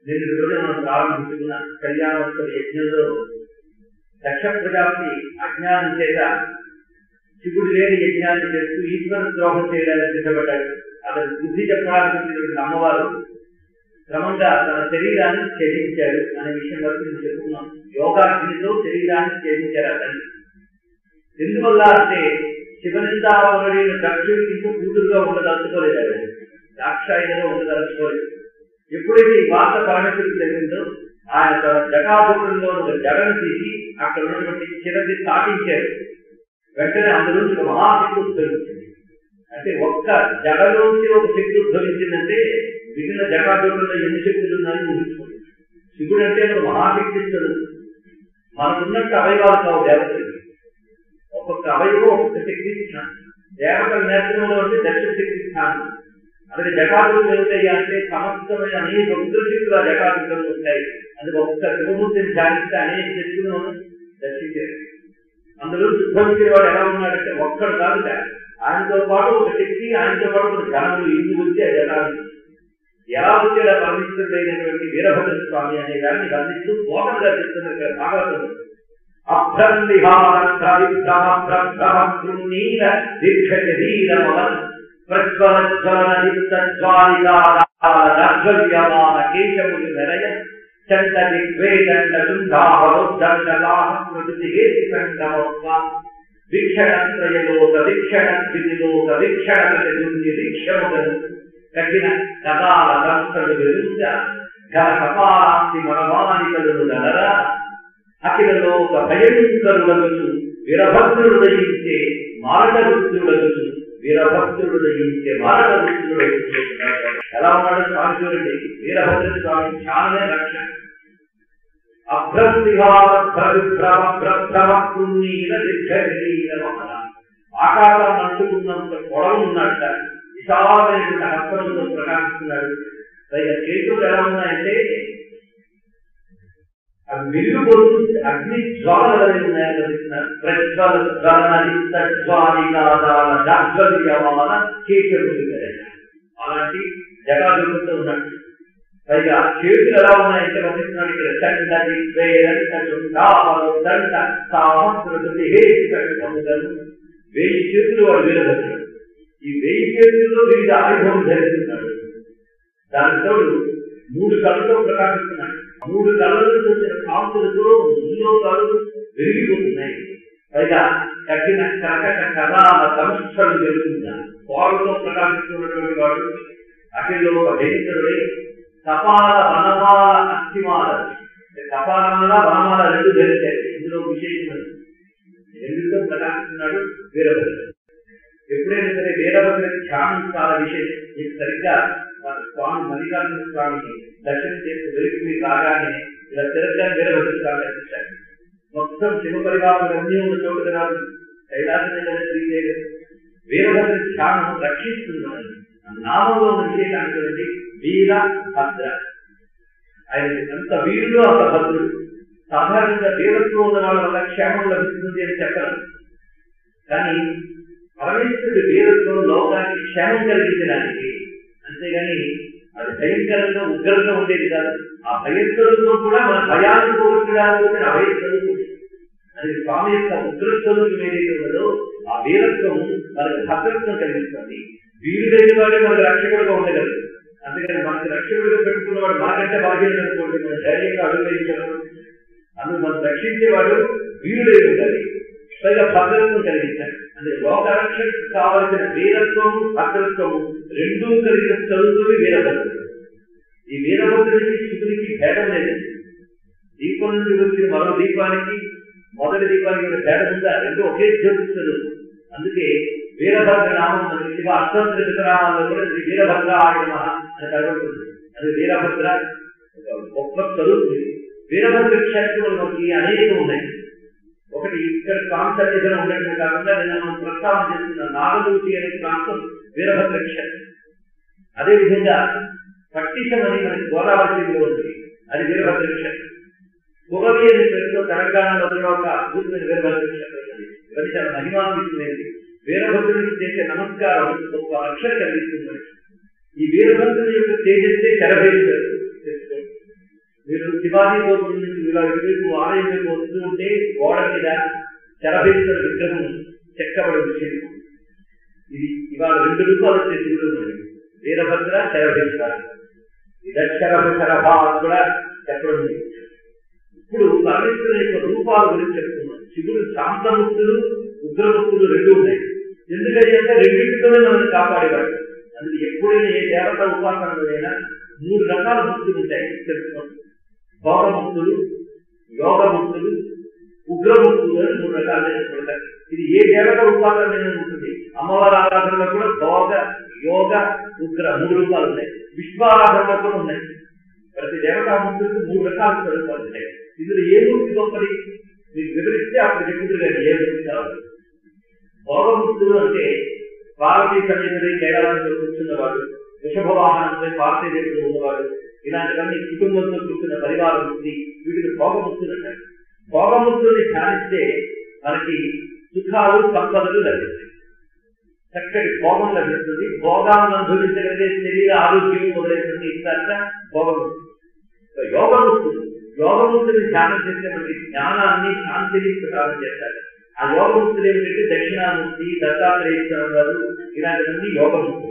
నిన్న రోజు మనం ప్రారంభించుకున్న కళ్యాణోత్సవ యజ్ఞంలో దక్ష ప్రజాపతి అజ్ఞానం చేత శివుడు లేని యజ్ఞాన్ని చేస్తూ ఈశ్వర ద్రోహం చేయడానికి సిద్ధపడ్డాడు అతను బుద్ధి చెప్పడానికి అమ్మవారు క్రమంగా తన శరీరాన్ని త్యజించాడు అనే విషయం వరకు నేను చెప్పుకున్నాం యోగాగ్నితో శరీరాన్ని త్యజించారు అతన్ని ఎందువల్ల అంటే శివనిందాపరుడైన దక్షుడికి ఇంకో కూతురుగా ఉండదలుచుకోలేదు ఆయన దాక్షాయిగా ఉండదలుచుకోలేదు ఎప్పుడైతే ఈ వార్త పరమేశ్వరుడికి తెలిసిందో ఆయన తన జటాభూతంలో ఒక జడను తీసి అక్కడ ఉన్నటువంటి చిరది స్థాపించారు వెంటనే అందులోంచి ఒక మహాశక్తి ఉద్భవించింది అంటే ఒక్క జడలోంచి ఒక శక్తి ఉద్భవించిందంటే మిగిలిన జటాభూతంలో ఎన్ని శక్తులు ఉన్నాయని ఊహించుకోండి శివుడు అంటే ఒక మహాశక్తిస్తుడు మనకున్నట్టు అవయవాలు కావు దేవతలు ఒక్కొక్క అవయవం ఒక్కొక్క శక్తి స్థానం దేవతల నేత్రంలో అంటే దక్షిణ శక్తి స్థానం అక్కడ జటాదులు ఏమిటాయి అంటే సమస్తమైన అనేక ఉగ్రశక్తులు ఆ జటాదులు ఉంటాయి అందుకు ఒక్క శివమూర్తిని ధ్యానిస్తే అనేక శక్తులు మనం దర్శించారు అందులో ఉద్భవించే వాడు ఎలా ఉన్నాడంటే ఒక్కడు కాదు ఆయనతో పాటు ఒక శక్తి ఆయనతో పాటు ఒక ధనములు ఇల్లు వచ్చి ఆ జటాలు ఎలా వచ్చేలా పరమేశ్వరుడైనటువంటి వీరభద్ర స్వామి అనే దాన్ని వర్ణిస్తూ పోటగా చెప్తున్నారు భాగవతం అభ్రందిహారీల దీక్ష శరీరమవన్ ప్రజ్వలజ్వలనదిప్తజ్వాలికారాజ్వల్యమాన కేశములు మెరయ చండ దిగ్వేదండ శుంఠాహరోద్దండలాహ ప్రకృతి హేతి సంగమత్వ వీక్షణత్రయలోక వీక్షణ స్థితిలోక వీక్షణ నిరీక్షముగను కఠిన కథాల దంతలు వెలుంచ ఘన కపాలాంతి మనమానికలు గలర అఖిలలోక భయంకరులకు వీరభద్రుడు దయించే మారట వృత్తులకు వీరభద్రుడు దయించే మారట వృత్తుడు ఎలా ఉన్నాడు స్వామి చూడండి వీరభద్ర స్వామి ధ్యానమే రక్షణ అభ్రస్తిహారీల దీర్ఘశరీరమన ఆకాశాన్ని అంటుకున్నంత పొడవు ఉన్నట్ట విశాలమైనటువంటి హస్తములతో ప్రకాశిస్తున్నాడు పైగా చేతులు ఎలా ఉన్నాయంటే అవి వెలుగుబోతుంది అగ్ని జ్వాలలు ఉన్నాయని చెప్తున్నారు ప్రజ్వల జ్వాలికాదాల జాగ్రత్తమాన కేశములు అలాంటి జగాదులతో ఉన్నట్టు పైగా చేతులు ఎలా ఉన్నాయంటే వర్ణిస్తున్నాడు ఇక్కడ చండ దిగ్వేదండ దండ సామస్కృతి హేతి కట్టుకముదను వెయ్యి చేతులు వాడు వీరభద్రుడు ఈ వెయ్యి చేతుల్లో వివిధ ఆయుధం ధరిస్తున్నాడు దానితో మూడు కళ్ళతో ప్రకాశిస్తున్నాడు మూడు కళ్ళలో చూసిన కాంతులతో ముల్లోకాలు వెలిగిపోతున్నాయి పైగా కఠిన కరకట కథాల సంస్థలు వెలుగుతున్నారు వారితో ప్రకాశిస్తున్నటువంటి వాడు అఖిల్లో ఒక భయంకరుడై కపాల వనమాల అస్థిమాల కపాలమాల వనమాల రెండు ధరించారు ఇందులో విశేషం రెండుతో ప్రకాశిస్తున్నాడు వీరభద్రుడు ఎప్పుడైనా సరే వీరభద్రుడి ధ్యానం చాలా విశేషం ఇది సరిగ్గా మన స్వామి మల్లికార్జున స్వామిని దర్శనం చేసి వెలికి రాగానే ఇలా తిరగని వీరభద్ర స్వామి కనిపించారు మొత్తం శివ పరివారం అన్ని ఉన్న చోటు రాదు కైలాసం శ్రీదేవి వీరభద్ర ధ్యానం రక్షిస్తున్నాడు నామంలో ఉన్న విశేషాన్ని చూడండి వీర భద్ర ఆయన అంత వీరుడు అంత భద్రుడు సాధారణంగా వీరత్వం ఉన్న వాళ్ళ వల్ల క్షేమం లభిస్తుంది అని చెప్పరు కానీ పరమేశ్వరుడు వీరత్వం లోకానికి క్షేమం కలిగించడానికి అంతేగాని అది భయంకరంగా ఉగ్రంగా ఉండేది కాదు ఆ భయంకరంతో కూడా మన భయాన్ని పోగొట్టడానికి అభయంకరుడు అది స్వామి యొక్క ఉగ్రస్వరూపం ఏదైతే ఉన్నదో ఆ వీరత్వం మనకు భద్రత్వం కలిగిస్తుంది వీరుడైన వాడే మనకు రక్షకుడుగా ఉండగలరు అందుకని మనకి రక్షకుడిగా పెట్టుకున్నవాడు మనకంటే బాధ్యత అనుకోండి మన ధైర్యంగా అడుగు వేయించాడు అందుకు మనం రక్షించేవాడు వీరుడై ఉండాలి పైగా భద్రత్వం కలిగించాలి అంటే లోకరక్షకు కావలసిన వీరత్వము భద్రత్వము రెండూ కలిగిన చదువుతుంది వీరభద్రుడు ఈ వీరభద్రుడికి శివుడికి భేదం లేదు దీపం నుండి వచ్చిన మరో దీపానికి మొదటి దీపానికి ఉన్న భేదం ఉందా రెండు ఒకే జ్యోతిస్తుంది అందుకే వీరభద్ర నామం మనకి శివ అష్టోత్తర నామాల్లో కూడా శ్రీ వీరభద్ర ఆయన అని కనబడుతుంది అది వీరభద్ర గొప్ప చదువుతుంది వీరభద్ర క్షేత్రంలో మనకి అనేక ఉన్నాయి ఒకటి ఇక్కడ ప్రాంత దగ్గర ఉండటం కాకుండా నిన్న మనం ప్రస్తావన చేస్తున్న నాగదూతి అనే ప్రాంతం వీరభద్ర క్షేత్రం అదేవిధంగా పట్టిషం అని మనకి గోదావరిలో ఉంది అది వీరభద్ర క్షేత్రం కుగవి అనే పేరుతో తెలంగాణలో కూడా ఒక ఊరి వీరభద్ర క్షేత్రం ఉంది ఇవన్నీ చాలా మహిమాన్వితమైనది వీరభద్రుడికి చేసే నమస్కారం గొప్ప రక్షణ కలిగిస్తుంది ఈ వీరభద్రుడి యొక్క తేజస్సే శరభేశ్వరు శివాజీ గోపురం నుంచి ఇలా ఇటువైపు ఆలయం వైపు వస్తూ ఉంటే గోడ మీద శరభేశ్వర విగ్రహం చెక్కబడి విషయం ఇది ఇవాళ రెండు రూపాయలు వచ్చే శివుడు ఉన్నాయి. వీరభద్ర శరభేశ్వర ఇదక్షరభ శరభ అని కూడా చెప్పడం ఉంది. ఇప్పుడు పరమేశ్వరుని యొక్క రూపాల గురించి చెప్తున్నాం శివుడు శాంతముక్తులు ఉగ్రముక్తులు రెండు ఉన్నాయి ఎందుకంటే అంటే రెండింటితోనే మనల్ని కాపాడేవాడు అందుకే ఎప్పుడైనా ఏ దేవత ఉపాసనలోనైనా మూడు రకాల ముక్తులు ఉంటాయి తెలుసుకోండి భోగముక్తులు యోగముక్తులు ఉగ్రముక్తులు అని మూడు రకాలుగా చెప్పబడతాయి ఇది ఏ దేవత ఉపాసన ఉంటుంది అమ్మవారి ఆరాధనలో కూడా భోగ యోగ ఉగ్ర మూడు రూపాలు ఉన్నాయి విశ్వారాధనలో కూడా ఉన్నాయి ప్రతి దేవతామూర్తులకు మూడు రకాల స్వరూపాలు ఉంటాయి ఇందులో ఏ మూర్తి గొప్పది మీకు వివరిస్తే అప్పుడు చెప్పుదురు కానీ ఏ మూర్తి కావాలి భోగముక్తులు అంటే పార్వతీ సమేతుడై కైలాసంలో కూర్చున్నవాడు వృషభ వాహనంపై పార్వతీ దేవుడు ఉన్నవాడు ఇలాంటివన్నీ కుటుంబంతో కూర్చున్న పరివార ముక్తి వీటిని భోగముక్తులు అంటారు భోగముక్తుల్ని ధ్యానిస్తే మనకి సుఖాలు సంపదలు లభిస్తాయి చక్కటి భోగం లభిస్తుంది భోగాలను అనుభవించగలిగే శరీర ఆరోగ్యం మొదలైనటువంటి ఇస్తారట భోగముక్తి యోగముక్తులు యోగముక్తుని ధ్యానం చేస్తే మనకి జ్ఞానాన్ని శాంతిని ప్రసాదం చేస్తారు ఆ యోగముక్తులు ఏమిటంటే దక్షిణామూర్తి దత్తాత్రేయ స్వామి వారు ఇలాంటివన్నీ యోగముక్తులు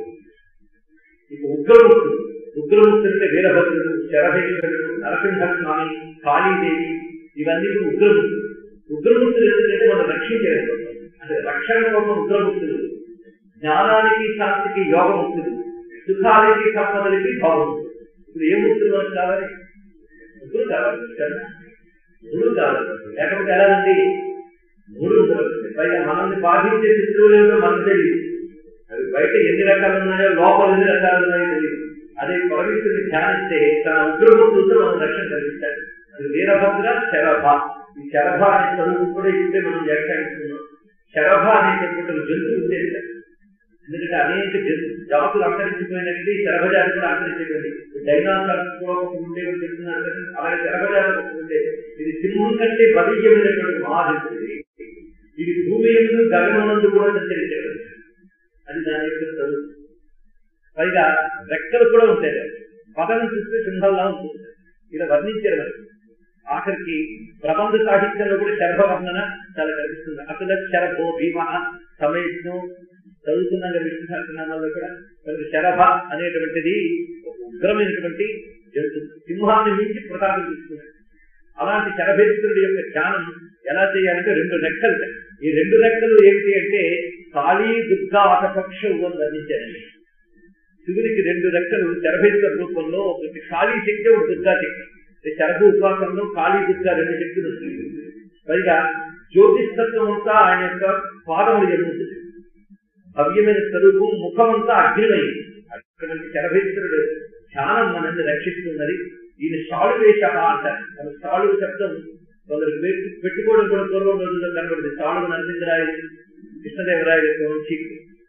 ఇక ఉగ్రముక్తులు ఉగ్రముక్తులు అంటే వీరభద్రుడు శరభేశ్వరుడు నరసింహస్వామి కాళీదేవి ఇవన్నీ ఉగ్రముక్తులు ఉగ్రముక్తులు ఎందుకంటే మనం రక్షించలేదు అంటే రక్షణ కోసం ఉగ్రముక్తులు జ్ఞానానికి శాంతికి యోగముక్తులు సుఖాలకి సంపదలకి భావముక్తులు ఇప్పుడు ఏ ముక్తులు మనకు కావాలి ముగ్గురు కావాలి కదా మూడు కావాలి లేకపోతే ఎలా ఉంది మూడు ఉండవలసింది పైగా మనల్ని బాధించే శత్రువులు ఏమిటో మనకు తెలియదు అవి బయట ఎన్ని రకాలు ఉన్నాయో లోపల ఎన్ని రకాలు ఉన్నాయో తెలియదు అదే పరమేశ్వరుని ధ్యానిస్తే తన ఉగ్రముక్తులతో మనం రక్షణ కలిగిస్తాడు అది వీరభద్ర శరభ ఈ శరభ అనే చదువు కూడా ఇప్పుడే మనం వ్యాఖ్యానిస్తున్నాం శరభ అనేటటువంటి ఒక జంతువు ఉండేది కదా. ఎందుకంటే అనేక జంతు జాతులు అంతరించిపోయినట్టు ఈ శరభజాతి కూడా అంతరించిపోయింది డైనాసార్స్ కూడా ఒక ఉండేవి చెప్తున్నారు కదా అలాగే శరభజాతి ఒకటి ఉండేది ఇది సింహం కంటే బలీయమైనటువంటి మహాజంతువు ఇది. ఇది భూమి ఎందు గగనమందు కూడా సంచరించేది అది దాని యొక్క చదువు పైగా రెక్కలు కూడా ఉంటాయి దానికి. పదం చూస్తే సింహంలా ఉంటుంది ఇలా వర్ణించారు మరి ఆఖరికి ప్రబంధ సాహిత్యంలో కూడా శరభ వర్ణన చాలా కనిపిస్తుంది అసలు శరభో భీమ సమయజ్ఞం చదువుతున్నాం కదా విష్ణు సహస్రనామాల్లో కూడా కాబట్టి శరభ అనేటువంటిది ఒక ఉగ్రమైనటువంటి జంతువు సింహాన్ని మించి ప్రతాపం తీసుకున్నాడు అలాంటి శరభేశ్వరుడి యొక్క ధ్యానం ఎలా చేయాలంటే రెండు రెక్కలు ఉంటాయి. ఈ రెండు రెక్కలు ఏమిటి అంటే కాళీ దుర్గా ఆటపక్షవు అని వర్ణించారండి శివునికి రెండు రెక్కలు శరభేశ్వర రూపంలో ఒకటి కాళీ శక్తి ఒకటి దుర్గా శక్తి ఈ శరభ ఉపాసనలో కాళీ దుర్గా రెండు శక్తులు ఉన్నాయి. పైగా జ్యోతిస్తత్వం అంతా ఆయన యొక్క పాదములు ఎదుగుతుంది భవ్యమైన స్వరూపం ముఖం అంతా అగ్నిమైంది అటువంటి శరభేశ్వరుడు ధ్యానం మనల్ని రక్షిస్తున్నది ఈయన సాళువేష అంటారు మన సాళువ శబ్దం కొందరు పెట్టు పెట్టుకోవడం కూడా పూర్వం రోజుల్లో కనబడింది సాళువ నరసింహరాయలు కృష్ణదేవరాయల యొక్క వంశీ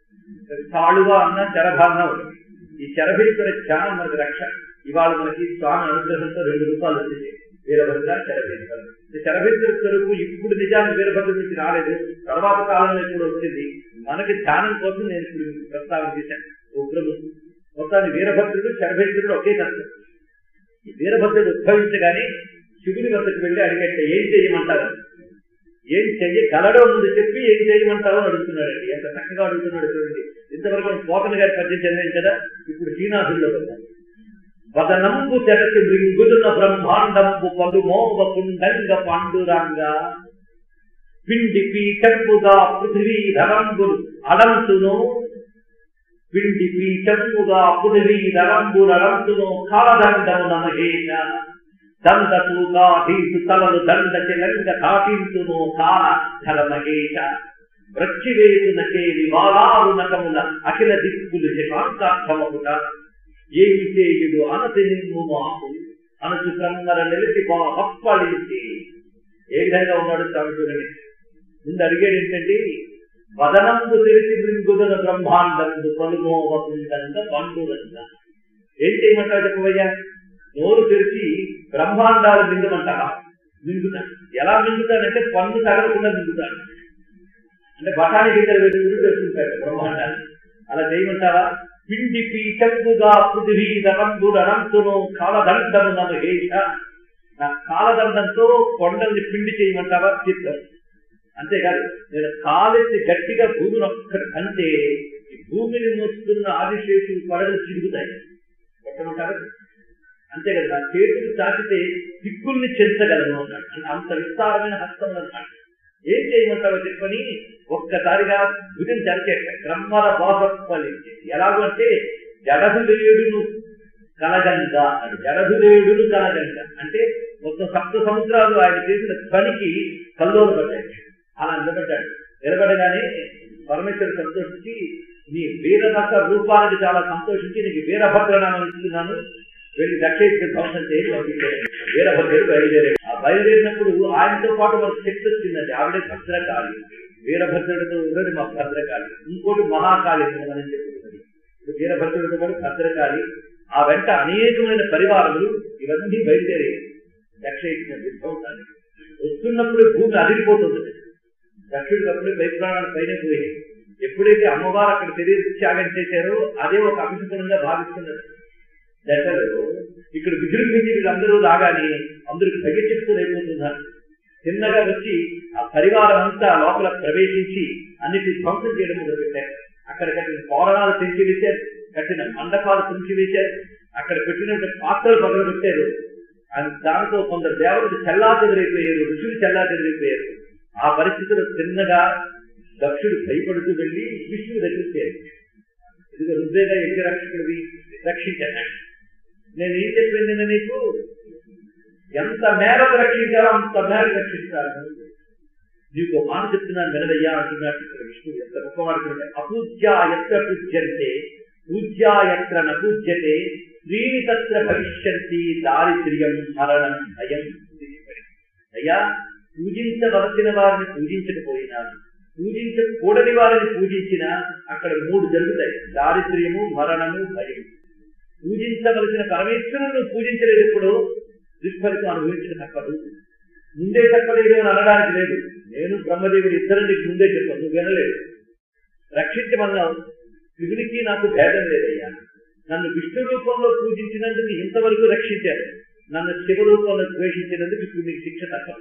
సాళువ అన్న శరభ అన్న ఒకటి. ఈ శరభేశ్వర ధ్యానం మనకు రక్ష ఇవాళ మనకి స్వామి అనుగ్రహంతో రెండు రూపాయలు వచ్చింది వీరభద్ర శరభేశ్వర ఈ శరభేశ్వర స్వరూపు ఇప్పుడు నిజానికి వీరభద్ర నుంచి రాలేదు తర్వాత కాలంలో ఇప్పుడు వచ్చింది మనకి ధ్యానం కోసం నేను ఇప్పుడు మీకు ప్రస్తావన చేశాను ఉగ్రము మొత్తాన్ని వీరభద్రుడు శరభేశ్వరుడు ఒకే కష్టం ఈ వీరభద్రుడు ఉద్భవించగానే శివుని వద్దకు వెళ్ళి అడిగట్టే ఏం చేయమంటారు ఏం చెయ్యగలడో ముందు చెప్పి ఏం చేయమంటారో అని అడుగుతున్నాడండి ఎంత చక్కగా అడుగుతున్నాడు చూడండి ఇంతవరకు మనం పోతన గారి పద్యం చదివాం కదా ఇప్పుడు శ్రీనాథుల్లో ఉన్నాం వదనంబు తెరచి మృంగుదున బ్రహ్మాండంబు పలుమోవ కుండంగ పాండురంగ పిండి పీఠంబుగా పృథివీ ధరంబులు అడంతును పిండి పీఠంబుగా పృథివీ ధరంబులు అడంతును కాలదండము నమహేష దండ తూగాధీసు తలలు దండ చెలంగ తాటింతును కాల ధర మహేష వృచ్చివేతున చేరి వాలారు నకముల అఖిల దిక్కులు శశాంతార్థమకుట ఏమి చేయుడు అనతి నిన్ను మాకు అనసు కమ్మర నిలిచి బా హప్పళించి ఏ విధంగా ఉన్నాడు స్వామి చూడండి ముందు అడిగాడు ఏంటంటే వదనంబు తెరిచి మృంగుదన బ్రహ్మాండందు పలుమోవకుండంత పండురంగ ఏం చేయమంటావు చెప్పవయ్యా నోరు తెరిచి బ్రహ్మాండాలు మింగమంటారా మింగుతా ఎలా మింగుతానంటే పన్ను తగలకుండా మింగుతాను అంటే బఠానీ గింజలు పెట్టుకుని వేసుకుంటాడు బ్రహ్మాండాన్ని అలా చేయమంటారా పిండి పీఠంబుగా పృథివీ నరంబుడు అనంతును కాలదండము నమహేష నా కాలదండంతో కొండల్ని పిండి చేయమంటావా చిత్తం అంతేకాదు నేను కాలెత్తి గట్టిగా భూమిని ఒక్కటి అంటే ఈ భూమిని మోస్తున్న ఆదిశేషులు పడగలు చిరుగుతాయి కొట్టమంటారా అంతే కదా నా చేతులు తాకితే దిక్కుల్ని చెంచగలను అన్నాడు అంత విస్తారమైన హస్తం అన్నాడు ఏం చేయమంటావో చెప్పని ఒక్కసారిగా భుజం చరిచేట క్రమ్మర బాసప్పలించి ఎలాగో అంటే జడహులేయుడును కలగంగా అని జడహులేయుడును కలగంగా అంటే మొత్తం సప్త సముద్రాలు ఆయన చేసిన పనికి కల్లోలు పడ్డాయి అలా నిలబడ్డాడు నిలబడగానే పరమేశ్వరుడు సంతోషించి నీ వీరభద్ర రూపానికి చాలా సంతోషించి నీకు వీరభద్రనామం ఇస్తున్నాను వెళ్ళి దక్షేసి ధ్వంసం చేసి పంపించాడు వీరభద్రుడు బయలుదేరాడు ఆ బయలుదేరినప్పుడు ఆయనతో పాటు మనకు శక్తి వచ్చిందండి ఆవిడే భద్రకాళి వీరభద్రుడితో ఉన్నది మా భద్రకాళి ఇంకోటి మహాకాళి మనం చెప్పుకున్నది ఇప్పుడు వీరభద్రుడితో పాటు భద్రకాళి ఆ వెంట అనేకమైన పరివారములు ఇవన్నీ బయలుదేరాయి దక్షిణ విధ్వంసానికి వస్తున్నప్పుడు భూమి అదిరిపోతుంది దక్షిణుడు అప్పుడే వైపురాణాలు పైన పోయాయి ఎప్పుడైతే అమ్మవారు అక్కడ శరీర త్యాగం చేశారో అదే ఒక అభిషేకంగా భావిస్తున్నారు దశలో ఇక్కడ విజృంభించి వీళ్ళందరూ రాగానే అందరికి తగ్గించుకునైపోతున్నారు చిన్నగా వచ్చి ఆ పరివారం అంతా లోపల ప్రవేశించి అన్నిటి ధ్వంసం చేయడం మొదలుపెట్టారు అక్కడ కట్టిన తోరణాలు తెంచి వేశారు కట్టిన మండపాలు తుంచి వేశారు అక్కడ పెట్టినటువంటి పాత్రలు పగలు పెట్టారు దాంతో కొందరు దేవతలు చెల్లా చెదిరైపోయారు ఋషులు చెల్లా చెదిరైపోయారు ఆ పరిస్థితిలో చిన్నగా దక్షుడు భయపడుతూ వెళ్ళి విష్ణువు దగ్గరికారు ఇదిగో రుద్రేగా యజ్ఞ రక్షకుడివి రక్షించాను నేను ఏం చెప్పింది నీకు ఎంత మేరకు రక్షించాలో అంత మేరకు రక్షిస్తాను నీకు ఒక మాట చెప్తున్నాను వినదయ్యా అంటున్నాడు ఇక్కడ విష్ణువు ఎంత గొప్పవాడుతుంటే అపూజ్యా ఎత్ర పూజ్యంతే పూజ్యా ఎత్ర నపూజ్యతే స్త్రీని తత్ర భవిష్యంతి దారిద్ర్యం మరణం భయం అయ్యా పూజించవలసిన వారిని పూజించకపోయినా పూజించకూడని వారిని పూజించినా అక్కడ మూడు జరుగుతాయి దారిద్ర్యము మరణము భయం పూజించవలసిన పరమేశ్వరుని పూజించలేదు ఇప్పుడు దుష్ఫలితం అనుభవించడం తప్పదు ముందే తప్పలేదు అని అనడానికి లేదు నేను బ్రహ్మదేవుడు ఇద్దరు నీకు ముందే చెప్పాను నువ్వు వినలేదు రక్షించమన్నావు శివునికి నాకు భేదం లేదయ్యా నన్ను విష్ణు రూపంలో పూజించినందుకు ఇంతవరకు రక్షించారు నన్ను శివ రూపంలో ద్వేషించినందుకు ఇప్పుడు నీకు శిక్ష తప్పదు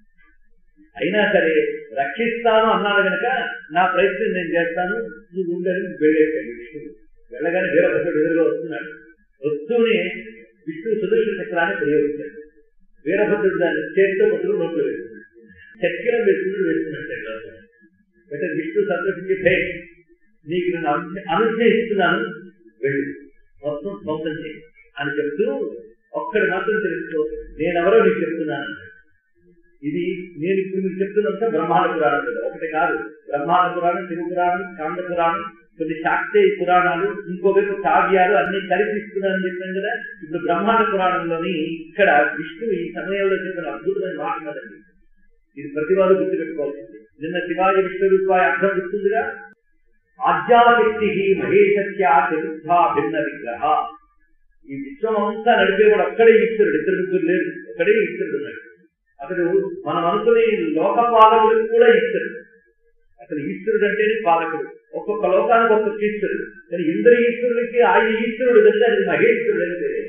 అయినా సరే రక్షిస్తాను అన్నాడు కనుక నా ప్రయత్నం నేను చేస్తాను నువ్వు ఉండని వెళ్ళేసాడు విష్ణువు వెళ్ళగానే వీరభద్రుడు ఎదురుగా వస్తున్నాడు వస్తూనే విష్ణువు సుదర్శన చక్రాన్ని ప్రయోగించాడు వీరభద్రుడు దాన్ని చేతితో పట్టుకుని నోట్లో వేస్తున్నాడు చక్రం వేసుకుని వేస్తున్నట్టు అంటే విష్ణు సంతోషించి భే నీకు నేను అనుజ్ఞ ఇస్తున్నాను వెళ్ళు మొత్తం ధ్వంసం చేయి అని చెప్తూ ఒక్కడి మాత్రం తెలుసుకో నేనెవరో నీకు చెప్తున్నాను ఇది నేను ఇప్పుడు మీకు చెప్తున్నంత బ్రహ్మాండ పురాణం కదా ఒకటి కాదు బ్రహ్మాండ పురాణం శివ పురాణం కాండ పురాణం కొన్ని శాస్త్రీయ పురాణాలు ఇంకోవైపు కావ్యాలు అన్ని కలిపి ఇస్తున్నానని చెప్పాను కదా ఇప్పుడు బ్రహ్మాండ పురాణంలోని ఇక్కడ విష్ణువు ఈ సమయంలో చెప్పిన అద్భుతమైన మాట ఉన్నదండి ఇది ప్రతి వారు గుర్తుపెట్టుకోవాల్సింది నిన్న శివాజీ విష్ణు రూపాయ అర్థం గుర్తుందిగా ఆద్యాశక్తి మహేశస్య చతుర్థ భిన్న విగ్రహ ఈ విశ్వం అంతా నడిపేవాడు ఒక్కడే ఈశ్వరుడు ఇద్దరు ముగ్గురు లేరు ఒక్కడే ఈశ్వరుడు ఉన్నాడు అతడు మనం అనుకునే లోక పాలకుడికి కూడా ఈశ్వరుడు అసలు ఈశ్వరుడు అంటేనే పాలకుడు ఒక్కొక్క లోకానికి ఒక్కొక్క ఈశ్వరుడు కానీ ఇంద్ర ఈశ్వరుడికి ఆయన ఈశ్వరుడు కంటే అది మహేశ్వరుడు అని పేరు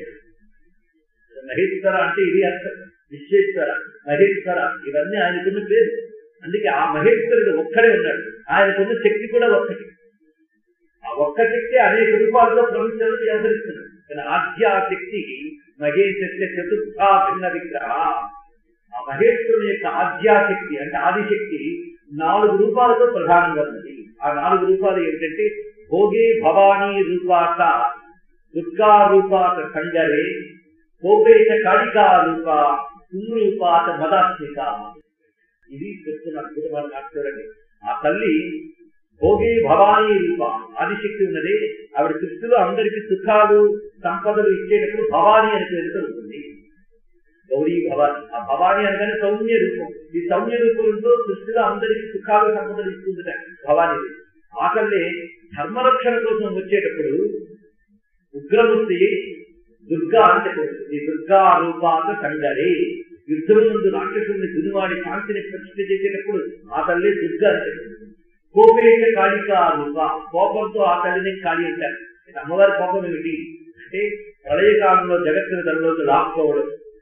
మహేశ్వర అంటే ఇది అర్థం విశ్వేశ్వర మహేశ్వర ఇవన్నీ ఆయనకున్న పేరు అందుకే ఆ మహేశ్వరుడు ఒక్కడే ఉన్నాడు ఆయనకున్న శక్తి కూడా ఒక్కటి ఆ ఒక్క శక్తి అనేక రూపాల్లో ప్రపంచంలో వ్యవహరిస్తున్నాడు కానీ ఆద్యాశక్తి మహేశ్వర చతుర్థ భిన్న విగ్రహ ఆ మహేశ్వరుని యొక్క ఆద్యాశక్తి అంటే ఆదిశక్తి నాలుగు రూపాలతో ప్రధానంగా ఉంది ఆ నాలుగు రూపాలు ఏమిటంటే భోగే భవానీ రూపాత దుర్గా రూపాత కంగరే కోపేత కాళికా రూప కుమ్రూపాత మదాత్మిక ఇది చెప్తున్న అద్భుతమైన మాట చూడండి ఆ తల్లి భోగి భవానీ రూప ఆదిశక్తి ఉన్నది ఆవిడ సృష్టిలో అందరికి సుఖాలు సంపదలు ఇచ్చేటప్పుడు భవానీ అని పేరుతో ఉంటుంది గౌరీ భవాని ఆ భవాని అనగానే సౌమ్య రూపం ఈ సౌమ్య రూపంలో సృష్టిలో అందరికి సుఖాలు సంపదలు ఇస్తుందట భవాని ఆకల్లే ధర్మరక్షణ కోసం వచ్చేటప్పుడు ఉగ్రమూర్తి దుర్గా అంటే ఈ దుర్గా రూపాక కండరే యుద్ధం ముందు రాక్షసుని దునివాడి శాంతిని ప్రతిష్ఠ చేసేటప్పుడు ఆ తల్లి దుర్గా అంటే కోపేట కాళిక రూప కోపంతో ఆ తల్లిని కాళి అంటారు అమ్మవారి కోపం ఏమిటి అంటే ప్రళయకాలంలో జగత్తుని తనలోకి లాక్కోవడం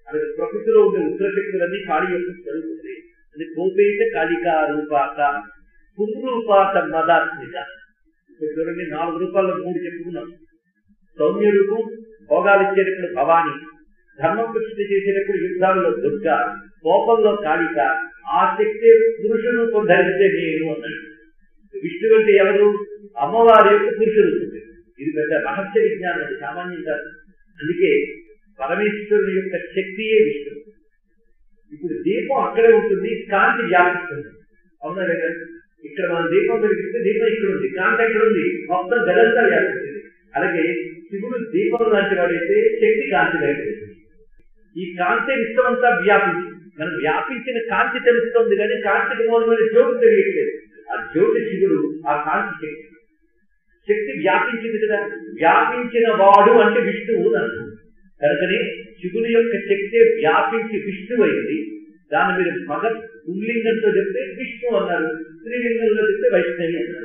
అది ప్రకృతిలో ఉండే ఉగ్రశక్తులన్నీ కాళీ యొక్క స్వరూపులే అది కోపేత కాళికా రూపాక పుంరూపాత మదాత్మిక ఇప్పుడు చూడండి నాలుగు రూపాయలు మూడు చెప్పుకున్నాం సౌమ్య రూపం భోగాలు ఇచ్చేటప్పుడు భవాని ధర్మం ప్రతిష్ఠ చేసేటప్పుడు యుద్ధాల్లో దుర్గ కోపంలో కాళిక ఆ శక్తి పురుష రూపం ధరిస్తే నేను అన్నాడు విష్ణు అంటే ఎవరు అమ్మవారి యొక్క పురుష రూపం ఇది పెద్ద రహస్య విజ్ఞానం అది సామాన్యం కాదు అందుకే పరమేశ్వరుని యొక్క శక్తియే విష్ణు ఇప్పుడు దీపం అక్కడే ఉంటుంది కాంతి వ్యాపిస్తుంది అవునా లేదా ఇక్కడ మనం దీపం వెలిగిస్తే దీపం ఇక్కడ ఉంది కాంతి ఎక్కడ ఉంది మొత్తం గదంతా వ్యాపిస్తుంది అలాగే శివుడు దీపం లాంటి వాడైతే శక్తి కాంతి బయటపెడుతుంది ఈ కాంతి విశ్వమంతా వ్యాపించి మనం వ్యాపించిన కాంతి తెలుస్తుంది కానీ కాంతికి మూలమైన జ్యోతి తెలియట్లేదు ఆ జ్యోతి శివుడు ఆ కాంతి శక్తి శక్తి వ్యాపించింది కదా వ్యాపించిన వాడు అంటే విష్ణువు అన్నారు కనుకనే శివుని యొక్క శక్తి వ్యాపించి విష్ణువు అయింది దాని మీరు మగ పుల్లింగంతో చెప్తే విష్ణు అన్నారు స్త్రీలింగంలో చెప్తే వైష్ణవి అన్నారు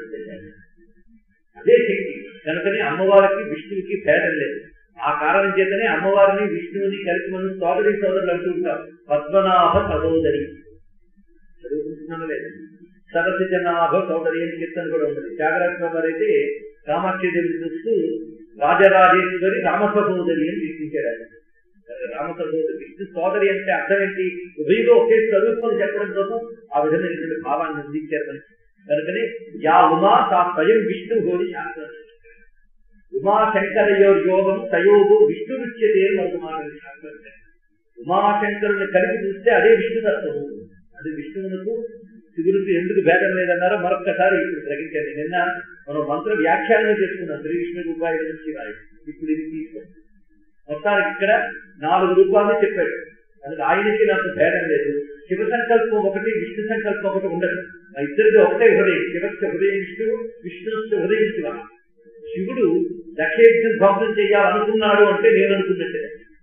అదే శక్తి కనుకనే అమ్మవారికి విష్ణువుకి భేదం లేదు ఆ కారణం చేతనే అమ్మవారిని విష్ణువుని కలిసి మనం సోదరి సోదరులు అంటూ ఉంటాం పద్మనాభ సహోదరి చదువుకుంటున్నాను లేదు సరసి జనాభ సోదరి అని కీర్తన కూడా ఉంది త్యాగరాజ వారు అయితే కామాక్షి దేవిని చూస్తూ రాజరాజేశ్వరి రామ సహోదరి అని కీర్తించారు ఆయన రామ సహోదరి విష్ణు సోదరి అంటే అర్థం ఏంటి ఉభయలో ఒకే స్వరూపం చెప్పడం కోసం ఆ విధమైనటువంటి భావాన్ని అందించారు మనకి కనుకనే యా ఉమా తా స్వయం విష్ణు హోని శాస్త్రం ఉమాశంకరయోర్ యోగం తయోగు విష్ణురుచ్యతే మరుగుమానని శాస్త్రం ఉమాశంకరుని కలిపి చూస్తే అదే విష్ణుతత్వము అది విష్ణువునకు శివునికి ఎందుకు భేదం లేదన్నారో మరొక్కసారి ఇప్పుడు గ్రహించండి నిన్న మనం మంత్ర వ్యాఖ్యానం చేసుకున్నాం శ్రీ విష్ణు రూపాయి శివాయి ఇప్పుడు ఇది తీసుకోండి మొత్తానికి ఇక్కడ నాలుగు రూపాయలు చెప్పాడు అందుకు ఆయనకి నాకు భేదం లేదు శివ సంకల్పం ఒకటి విష్ణు సంకల్పం ఒకటి ఉండదు మా ఇద్దరిది ఒకటే హృదయం శివస్య హృదయం విష్ణు విష్ణుస్య హృదయం శివ శివుడు దక్షయజ్ఞం ధ్వంసం చేయాలనుకున్నాడు అంటే నేను అనుకున్నట్టే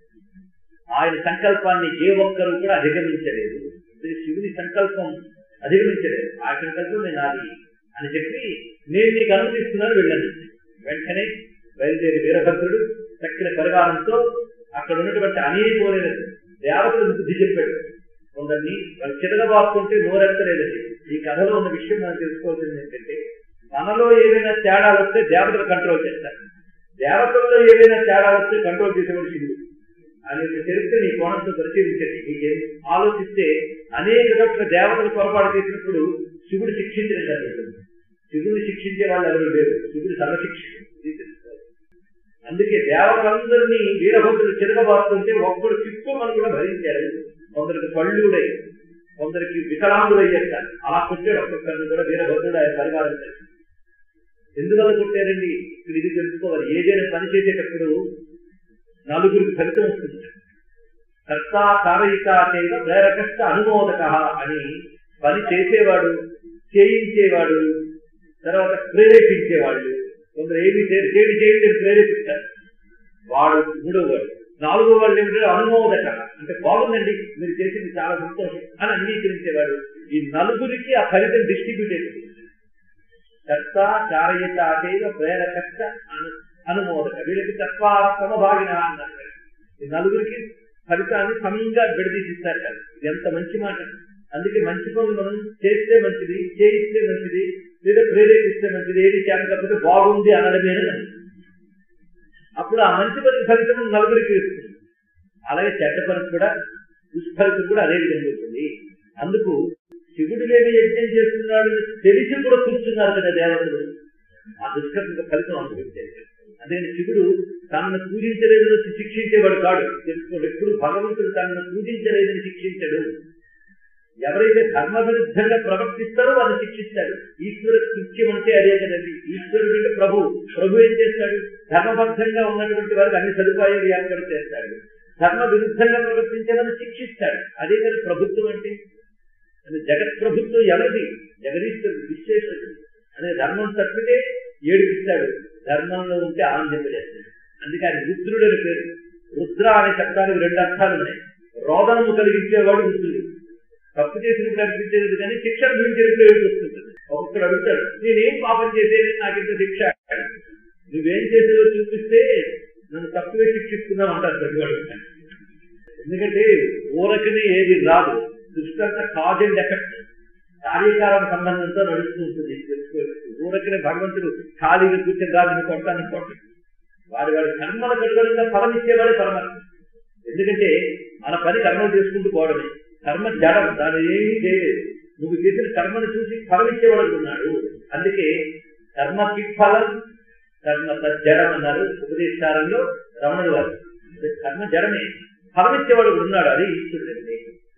ఆయన సంకల్పాన్ని ఏ ఒక్కరు కూడా అధిగమించలేదు ఇది శివుని సంకల్పం అధిగమించలేదు ఆ సంకల్పం నేను నాది అని చెప్పి నేను నీకు అనుమతిస్తున్నాను వెళ్ళండి వెంటనే బయలుదేరి వీరభద్రుడు చక్కిన పరివారంతో అక్కడ ఉన్నటువంటి అనేకమైన దేవతలకు బుద్ధి చెప్పాడు కొందరిని వాళ్ళు చిరగబాపుకుంటే నోరెత్తలేదండి ఈ కథలో ఉన్న విషయం మనం తెలుసుకోవాల్సింది ఏంటంటే మనలో ఏదైనా తేడా వస్తే దేవతలు కంట్రోల్ చేస్తారు దేవతల్లో ఏదైనా తేడా వస్తే కంట్రోల్ చేసేవాడు శివుడు అనే చరిత్ర నీ కోణంతో పరిశీలించండి మీకు ఆలోచిస్తే అనేక చోట్ల దేవతలు పొరపాటు చేసినప్పుడు శివుడు శిక్షించడం జరుగుతుంది శివుడు శిక్షించే వాళ్ళు ఎవరు లేరు శివుడు సర్వశిక్షకుడు ఇది తెలుసుకోవాలి అందుకే దేవతలందరినీ వీరభద్రుడు చిరగబారుతుంటే ఒక్కడు చిక్కుమని కూడా భరించారు కొందరికి పళ్ళుడై కొందరికి వికలాంగుడయ్యాక అలా కొట్టాడు ఒక్కొక్కరిని కూడా వీరభద్రుడు ఆయన పరివారం ఎందువల్ల కొట్టారండి ఇక్కడ ఇది తెలుసుకోవాలి ఏదైనా పని చేసేటప్పుడు నలుగురికి ఫలితం వస్తుంది కర్త కారయిక చేయడం ప్రేరకష్ట అనుమోదక అని పని చేసేవాడు చేయించేవాడు తర్వాత ప్రేరేపించేవాళ్ళు కొందరు ఏమి చేయండి చేయండి అని ప్రేరేపిస్తారు వాడు మూడో వాడు నాలుగో వాళ్ళు ఏమిటంటే అనుమోదక అంటే బాగుందండి మీరు చేసింది చాలా సంతోషం అని అంగీకరించేవాడు ఈ నలుగురికి ఆ ఫలితం డిస్ట్రిబ్యూట్ అయిపోయింది కర్త చారయిత చేయడం ప్రేరకష్ట అను అనుమోదక వీళ్ళకి తత్వ సమభాగిన అన్నారు ఈ నలుగురికి ఫలితాన్ని సమంగా విడదీసిస్తారు కదా ఇది ఎంత మంచి మాట అందుకే మంచి పనులు మనం చేస్తే మంచిది చేయిస్తే మంచిది లేదా ప్రేరేపిస్తే మంచిది ఏది చేతకపోతే బాగుంది అనడమే అప్పుడు ఆ మంచి పని ఫలితం నలుగురికి ఇస్తుంది అలాగే చెడ్డ పని కూడా దుష్ఫలితం కూడా అదే విధంగా ఉంటుంది అందుకు శివుడు లేని యజ్ఞం చేస్తున్నాడు తెలిసి కూడా కూర్చున్నారు కదా దేవతలు ఆ దుష్కర్మ ఫలితం అనుభవించారు అందుకని శివుడు తనను పూజించలేదని శిక్షించేవాడు కాడు తెలుసుకోండి ఎప్పుడు భగవంతుడు తనను పూజించలేదని శిక్షించడు ఎవరైతే ధర్మ విరుద్ధంగా ప్రవర్తిస్తారో వాళ్ళు శిక్షిస్తాడు ఈశ్వర కృత్యం అంటే అదే కదండి ఈశ్వరుడు అంటే ప్రభు ప్రభు ఏం చేస్తాడు ధర్మబద్ధంగా ఉన్నటువంటి వారికి అన్ని సదుపాయాలు ఏర్పాటు చేస్తాడు ధర్మ విరుద్ధంగా ప్రవర్తించాలని శిక్షిస్తాడు అదే కదా ప్రభుత్వం అంటే అది జగత్ ప్రభుత్వం ఎవరిది జగదీశ్వరుడు విశ్వేశ్వరుడు అదే ధర్మం తప్పితే ఏడిపిస్తాడు ధర్మంలో ఉంటే ఆనందింపజేస్తాడు అందుకే ఆయన రుద్రుడు అని పేరు రుద్ర అనే శబ్దానికి రెండు అర్థాలు ఉన్నాయి రోదనము కలిగించేవాడు రుద్రుడు తప్పు చేసినప్పుడు అనిపించేది కానీ శిక్ష అనుభవించేటప్పుడు ఏడుపు వస్తుంది ఒక్కొక్కడు అడుగుతాడు నేనేం పాపం చేసేది నాకు ఇంత శిక్ష నువ్వేం చేసేదో చూపిస్తే నన్ను తప్పుగా శిక్షిస్తున్నావు అంటారు ప్రతివాడు ఎందుకంటే ఊరకనే ఏది రాదు సృష్టి అంతా కాజ్ అండ్ ఎఫెక్ట్ కార్యకారణ సంబంధంతో నడుస్తూ ఉంటుంది తెలుసుకోవచ్చు ఊరకనే భగవంతుడు ఖాళీగా కూర్చొని రాజుని కొట్టాన్ని కొట్ట వాడి వాడి కర్మల గడుగలుగా ఫలం ఇచ్చేవాడే పరమాత్మ ఎందుకంటే మన పని కర్మలు చేసుకుంటూ పోవడమే కర్మ జడం దాని ఏమీ చేయలేదు నువ్వు చేసిన కర్మను చూసి ఫలం ఇచ్చేవాడు ఉన్నాడు అందుకే కర్మకి ఫలం కర్మ జడం అన్నారు ఉపదేశాలలో రమణుడు వారు కర్మ జడమే ఫలం ఇచ్చేవాడు ఉన్నాడు అది ఈశ్వరుడు అంటే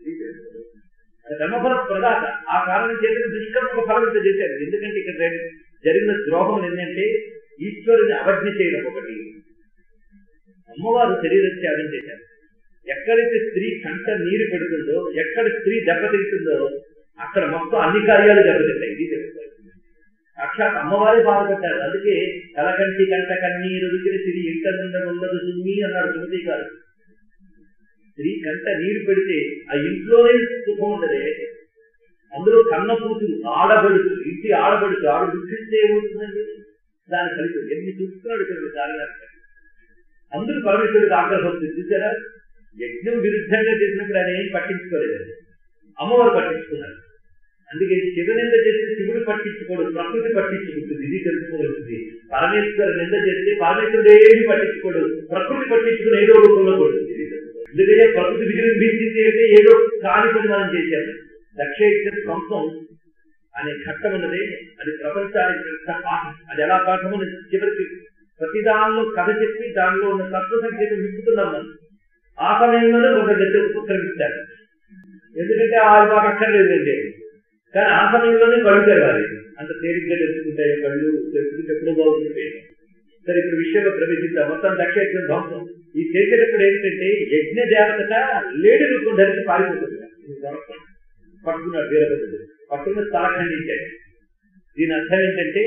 అది కర్మఫల ప్రదాత ఆ కారణం చేసిన దుష్కర్మకు ఫలం ఇంత చేశారు ఎందుకంటే ఇక్కడ జరిగిన ద్రోహం ఏంటంటే ఈశ్వరుని అవజ్ఞ చేయడం ఒకటి అమ్మవారు శరీర త్యాగం చేశారు ఎక్కడైతే స్త్రీ కంట నీరు పెడుతుందో ఎక్కడ స్త్రీ దెబ్బతింటుందో అక్కడ మొత్తం అన్ని కార్యాలు దెబ్బతింటాయి ఇది చెప్తారు సాక్షాత్ అమ్మవారే బాధపడ్డారు అందుకే కలకంటి కంట కన్నీరు రుచిని స్త్రీ ఇంట నుండి ఉండదు సుమ్మి అన్నాడు సుమతి గారు స్త్రీ కంట నీరు పెడితే ఆ ఇంట్లోనే సుఖం ఉండదే అందులో కన్న కూతురు ఆడబడుచు ఇంటి ఆడబడుచు ఆడ దుఃఖిస్తే ఏమవుతుందండి దాని ఫలితం ఎన్ని చూస్తున్నాడు ఇక్కడ కార్యాలు అందరూ పరమేశ్వరుడికి ఆగ్రహం వస్తుంది చూసారా యజ్ఞం విరుద్ధంగా చేసినప్పుడు ఆయన ఏం పట్టించుకోలేదు అమ్మవారు పట్టించుకున్నారు అందుకే శివనింద చేస్తే శివుడు పట్టించుకోడు ప్రకృతి పట్టించుకుంటుంది ఇది తెలుసుకోవాల్సింది పరమేశ్వరు నింద చేస్తే పరమేశ్వరుడు ఏమి పట్టించుకోడు ప్రకృతి పట్టించుకుని ఏదో రూపంలో కొడుతుంది ఎందుకంటే ప్రకృతి విజృంభించింది అంటే ఏదో కాని పని మనం చేశాము దక్షయజ్ఞ సొంతం అనే ఘట్టం ఉన్నది అది ప్రపంచానికి పెద్ద పాఠం అది ఎలా పాఠమో చివరికి ప్రతి దానిలో కథ చెప్పి దానిలో ఉన్న తత్వ సంకేతం విప్పుతున్నాం మనం ఆ సమయంలోనే ఒక గద్దె ఉపక్రమిస్తారు ఎందుకంటే ఆ మాకు అక్కర్లేదండి కానీ ఆ సమయంలోనే కళ్ళు తెరవాలి అంత తేలిగ్గా తెలుసుకుంటాయి కళ్ళు తెలుసుకుంటే ఎప్పుడో బాగుంటుంది సరే ఇప్పుడు విషయంలో ప్రవేశిద్దాం మొత్తం దక్ష యజ్ఞం ధ్వంసం ఈ చేసేటప్పుడు ఏంటంటే యజ్ఞ దేవతట లేడి రూపం ధరించి పారిపోతుంది పట్టుకున్నాడు వీరభద్రుడు పట్టుకున్న తల ఖండించాడు దీని అర్థం ఏంటంటే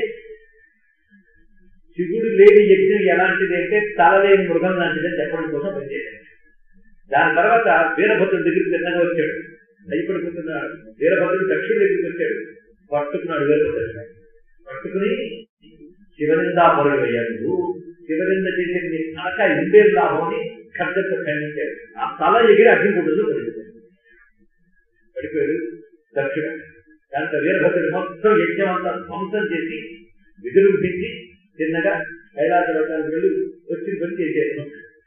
శివుడు లేని యజ్ఞం ఎలాంటిది అంటే తల లేని మృగం లాంటిదని చెప్పడం కోసం పనిచేశాడు దాని తర్వాత వీరభద్రుడి దగ్గరికి తిన్నగా వచ్చాడు భయపడిపోతున్నాడు వీరభద్రుడు దక్షిణ దగ్గరికి వచ్చాడు పట్టుకున్నాడు వీరభద్రుడు పట్టుకుని శివనిందా పరుడు అయ్యాడు శివనింద చేసే నీ తనక ఇందేరు లాభం అని ఖడ్గంతో ఖండించాడు ఆ తల ఎగిరి అగ్నిగుండంలో పడిపోయాడు పడిపోయాడు దక్షిణ దాంతో వీరభద్రుడు మొత్తం యజ్ఞం అంతా ధ్వంసం చేసి విజృంభించి చిన్నగా కైలాస లోకానికి వెళ్ళి వచ్చిన పని చేసేది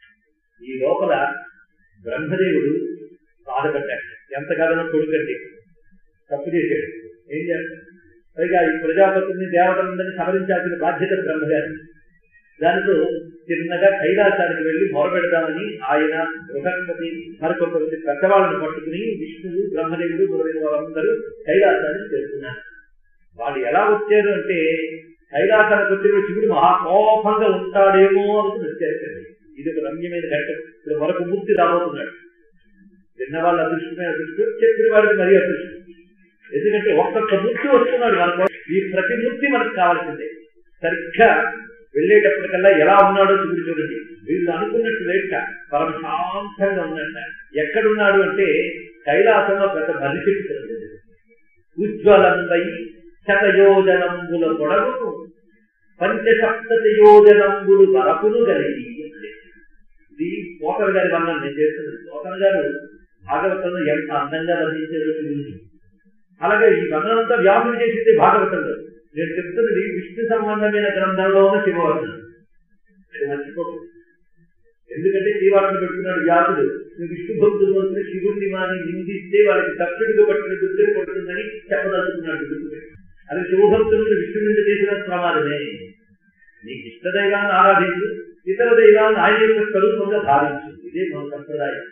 ఈ లోపల బ్రహ్మదేవుడు బాధపడ్డాడు ఎంత కాదనో కొడుకండి తప్పు చేశాడు ఏం చేస్తాడు పైగా ఈ ప్రజాపతిని దేవతలందరినీ సవరించాల్సిన బాధ్యత బ్రహ్మగారి దానితో చిన్నగా కైలాసానికి వెళ్లి మొరపెడదామని ఆయన బృహస్పతి మరికొంతమంది పెద్దవాళ్ళని పట్టుకుని విష్ణువు బ్రహ్మదేవుడు మొదలైన వాళ్ళందరూ కైలాసానికి చేరుకున్నారు వాళ్ళు ఎలా వచ్చారు అంటే కైలాసానికి వచ్చిన శివుడు మహాకోపంగా ఉంటాడేమో అనుకుని వచ్చారు ఇది ఒక రమ్యమైన ఘట్టం ఇప్పుడు మరొక మూర్తి రాబోతున్నాడు విన్న వాళ్ళ అదృష్టమైన అదృష్టం చెప్పిన వాడికి మరీ అదృష్టం ఎందుకంటే ఒక్కొక్క మూర్తి వస్తున్నాడు మనకు ఈ ప్రతి మూర్తి మనకు కావాల్సిందే సరిగ్గా వెళ్ళేటప్పటికల్లా ఎలా ఉన్నాడో శివుడు చూడండి వీళ్ళు అనుకున్నట్టు లేక పరమ శాంతంగా ఉన్నట్ట ఎక్కడున్నాడు అంటే కైలాసంలో పెద్ద బలి చెప్తుంది ఉజ్వలంబై శతయోజనంబుల పొడవును పంచసప్తతి యోజనంబులు వరపును కలిగి ఇది పోకర్ గారి వర్ణం నేను చేస్తున్నాను పోకర్ గారు భాగవతంలో ఎంత అందంగా వర్ణించారో గురించి అలాగే ఈ వర్ణనంతా వ్యాసం చేసింది భాగవతంలో నేను చెప్తున్నది విష్ణు సంబంధమైన గ్రంథంలో ఉన్న శివవర్ణం అది మర్చిపోకూడదు ఎందుకంటే శ్రీవాసం పెడుతున్నాడు వ్యాసుడు విష్ణు భక్తులు వస్తే శివుడిని వారిని నిందిస్తే వాళ్ళకి దక్షుడిగా పట్టిన గుర్తులు పడుతుందని చెప్పదలుచుకున్నాడు గుర్తుపెట్టి అది శివభక్తులను విష్ణు నింద చేసిన ప్రమాదమే నీకు ఇష్టదైవాన్ని ఆరాధించు ఇతర దైవాన్ని ఆయన యొక్క స్వరూపంగా భావించు ఇదే మన సంప్రదాయం